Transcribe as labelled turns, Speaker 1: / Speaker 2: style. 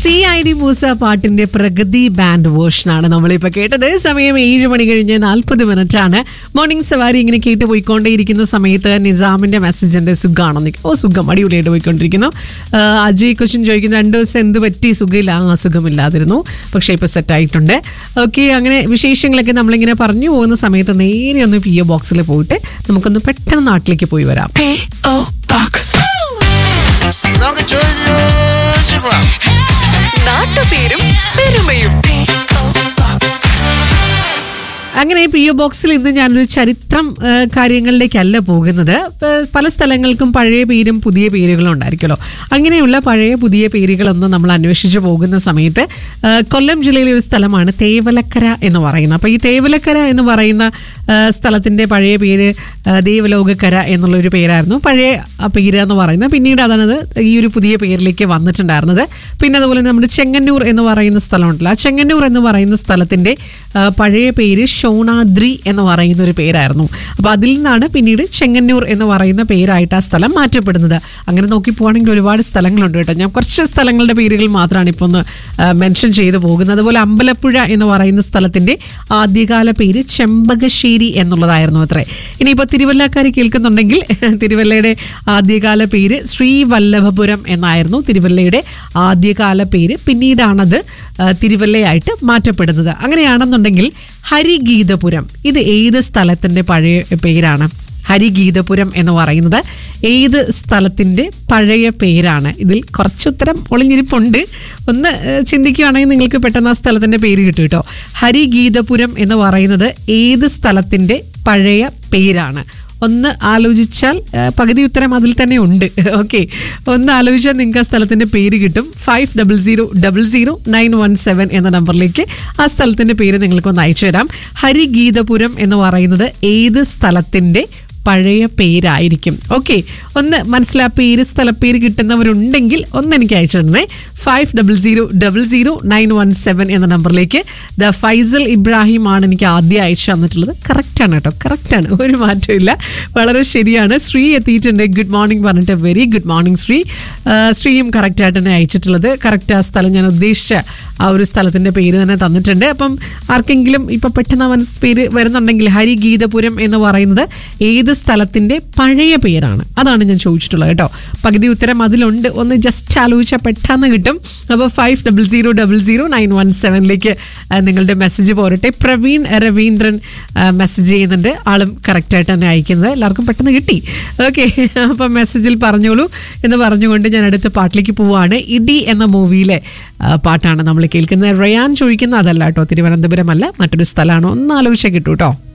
Speaker 1: C I D Musa പാട്ടിന്റെ Pragati band വേർഷനാണ് നമ്മളിപ്പോ കേട്ടത് സമയം ഏഴ് മണി കഴിഞ്ഞ് നാൽപ്പത് മിനിറ്റ് ആണ് മോർണിംഗ് സവാരി ഇങ്ങനെ കേട്ട് പോയിക്കൊണ്ടേയിരിക്കുന്ന സമയത്ത് നിസാമിന്റെ മെസ്സേജിന്റെ സുഖാണെന്ന് ഓ സുഖം അടിപൊളിയായിട്ട് പോയിക്കൊണ്ടിരിക്കുന്നു ആ, അജയ് ക്വസ്റ്റ്യൻ ചോദിക്കുന്നു രണ്ടു ദിവസം എന്ത് പറ്റി സുഖമില്ല ആ സുഖമില്ലാതിരുന്നു പക്ഷേ ഇപ്പൊ സെറ്റ് ആയിട്ടുണ്ട് ഓക്കെ അങ്ങനെ വിശേഷങ്ങളൊക്കെ നമ്മളിങ്ങനെ പറഞ്ഞു പോകുന്ന സമയത്ത് നേരെ ഒന്ന് പി ഒ ബോക്സിൽ പോയിട്ട് നമുക്കൊന്ന് പെട്ടെന്ന് നാട്ടിലേക്ക് പോയി വരാം
Speaker 2: P.O. Box.
Speaker 3: നമുക്ക് ചോദിച്ചു പോവാം
Speaker 2: നാട്ടുപേരും പെരുമയും P.O. Box.
Speaker 1: അങ്ങനെ പി ഒ ബോക്സിൽ ഇന്ന് ഞാനൊരു ചരിത്രം ആ, കാര്യങ്ങളിലേക്കല്ല പോകുന്നത് ആ, പല സ്ഥലങ്ങൾക്കും പഴയ പേരും പുതിയ പേരുകളും ഉണ്ടായിരിക്കുമല്ലോ അങ്ങനെയുള്ള പഴയ പുതിയ പേരുകളൊന്നും നമ്മൾ അന്വേഷിച്ച് പോകുന്ന സമയത്ത് ആ, കൊല്ലം ജില്ലയിലെ ഒരു സ്ഥലമാണ് തേവലക്കര എന്ന് പറയുന്നത് അപ്പോൾ ഈ തേവലക്കര എന്ന് പറയുന്ന ആ, സ്ഥലത്തിന്റെ പഴയ പേര് ആ, ദേവലോകക്കര എന്നുള്ളൊരു പേരായിരുന്നു പഴയ ആ പേര് എന്ന് പറയുന്നത് പിന്നീട് അതാണത് ഈ ഒരു പുതിയ പേരിലേക്ക് വന്നിട്ടുണ്ടായിരുന്നത് പിന്നെ അതുപോലെ നമ്മുടെ ചെങ്ങന്നൂർ എന്ന് പറയുന്ന സ്ഥലമുണ്ടല്ലോ ആ ചെങ്ങന്നൂർ എന്ന് പറയുന്ന സ്ഥലത്തിന്റെ ആ, പഴയ പേര് ഷോണാദ്രി എന്ന് പറയുന്ന ഒരു പേരായിരുന്നു അപ്പോൾ അതിൽ നിന്നാണ് പിന്നീട് ചെങ്ങന്നൂർ എന്ന് പറയുന്ന പേരായിട്ട് ആ സ്ഥലം മാറ്റപ്പെടുന്നത് അങ്ങനെ നോക്കി പോവാണെങ്കിൽ ഒരുപാട് സ്ഥലങ്ങളുണ്ട് കേട്ടോ ഞാൻ കുറച്ച് സ്ഥലങ്ങളുടെ പേരുകൾ മാത്രമാണ് ഇപ്പോൾ ഒന്ന് മെൻഷൻ ചെയ്തു പോകുന്നത് അതുപോലെ അമ്പലപ്പുഴ എന്ന് പറയുന്ന സ്ഥലത്തിന്റെ ആദ്യകാല പേര് ചെമ്പകശ്ശേരി എന്നുള്ളതായിരുന്നു അത്രേ ഇനിയിപ്പോൾ തിരുവല്ലക്കാർ കേൾക്കുന്നുണ്ടെങ്കിൽ തിരുവല്ലയുടെ ആദ്യകാല പേര് ശ്രീവല്ലഭപുരം എന്നായിരുന്നു തിരുവല്ലയുടെ ആദ്യകാല പേര് പിന്നീടാണത് ആ, തിരുവല്ലയായിട്ട് മാറ്റപ്പെടുന്നത് അങ്ങനെയാണെന്നുണ്ടെങ്കിൽ ഹരിഗീതപുരം ഇത് ഏത് സ്ഥലത്തിന്റെ പഴയ പേരാണ് ഹരിഗീതപുരം എന്ന് പറയുന്നത് ഏത് സ്ഥലത്തിന്റെ പഴയ പേരാണ് ഇതിൽ കുറച്ചുത്തരം ഒളിഞ്ഞിരിപ്പുണ്ട് ഒന്ന് ഏഹ്, ചിന്തിക്കുകയാണെങ്കിൽ നിങ്ങൾക്ക് പെട്ടെന്ന് ആ സ്ഥലത്തിന്റെ പേര് കിട്ടും കേട്ടോ ഹരിഗീതപുരം എന്ന് പറയുന്നത് ഏത് സ്ഥലത്തിന്റെ പഴയ പേരാണ് ഒന്ന് ആലോചിച്ചാൽ ആ, പകുതി ഉത്തരം അതിൽ തന്നെ ഉണ്ട് ഓക്കെ ഒന്ന് ആലോചിച്ചാൽ നിങ്ങൾക്ക് ആ സ്ഥലത്തിന്റെ പേര് കിട്ടും five double zero double zero nine one seven എന്ന നമ്പറിലേക്ക് ആ സ്ഥലത്തിന്റെ പേര് നിങ്ങൾക്കൊന്ന് അയച്ചു തരാം ഹരിഗീതപുരം എന്ന് പറയുന്നത് ഏത് സ്ഥലത്തിന്റെ പഴയ പേരായിരിക്കും ഓക്കെ ഒന്ന് മനസ്സിലാ പേര് സ്ഥലപ്പേര് കിട്ടുന്നവരുണ്ടെങ്കിൽ ഒന്ന് എനിക്ക് അയച്ചിടണേ five double zero double zero nine one seven എന്ന നമ്പറിലേക്ക് ദ ഫൈസൽ ഇബ്രാഹിം ആണ് എനിക്ക് ആദ്യം അയച്ചു തന്നിട്ടുള്ളത് കറക്റ്റാണ് കേട്ടോ കറക്റ്റാണ് ഒരു മാറ്റമില്ല വളരെ ശരിയാണ് ശ്രീ എത്തിയിട്ടുണ്ട് ഗുഡ് മോർണിംഗ് പറഞ്ഞിട്ട് വെരി ഗുഡ് മോർണിംഗ് ശ്രീ ആ, ശ്രീയും കറക്റ്റായിട്ട് തന്നെ അയച്ചിട്ടുള്ളത് കറക്റ്റ് ആ സ്ഥലം ഞാൻ ഉദ്ദേശിച്ച ആ ഒരു സ്ഥലത്തിന്റെ പേര് തന്നെ തന്നിട്ടുണ്ട് അപ്പം ആർക്കെങ്കിലും ഇപ്പൊ പെട്ടെന്ന് മനസ്സ് പേര് വരുന്നുണ്ടെങ്കിൽ ഹരിഗീതപുരം എന്ന് പറയുന്നത് ഏത് സ്ഥലത്തിന്റെ പഴയ പേരാണ് അതാണ് ഞാൻ ചോദിച്ചിട്ടുള്ളത് കേട്ടോ പകുതി ഉത്തരം അതിലുണ്ട് ഒന്ന് ജസ്റ്റ് ആലോചിച്ചാൽ പെട്ടെന്ന് കിട്ടും അപ്പോൾ five double zero double zero nine one സെവനിലേക്ക് നിങ്ങളുടെ മെസ്സേജ് പോരട്ടെ പ്രവീൺ രവീന്ദ്രൻ മെസ്സേജ് ചെയ്യുന്നുണ്ട് ആളും കറക്റ്റായിട്ട് തന്നെ അയക്കുന്നത് എല്ലാവർക്കും പെട്ടെന്ന് കിട്ടി ഓക്കെ അപ്പം മെസ്സേജിൽ പറഞ്ഞോളൂ എന്ന് പറഞ്ഞുകൊണ്ട് ഞാൻ അടുത്ത പാട്ടിലേക്ക് പോവുകയാണ് ഇടി എന്ന മൂവിയിലെ ആ, പാട്ടാണ് നമ്മൾ കേൾക്കുന്നത് റയാൻ ചോദിക്കുന്ന അതല്ല കേട്ടോ തിരുവനന്തപുരം അല്ല മറ്റൊരു സ്ഥലമാണോ ഒന്ന് ആലോചിച്ചാൽ കിട്ടൂ കേട്ടോ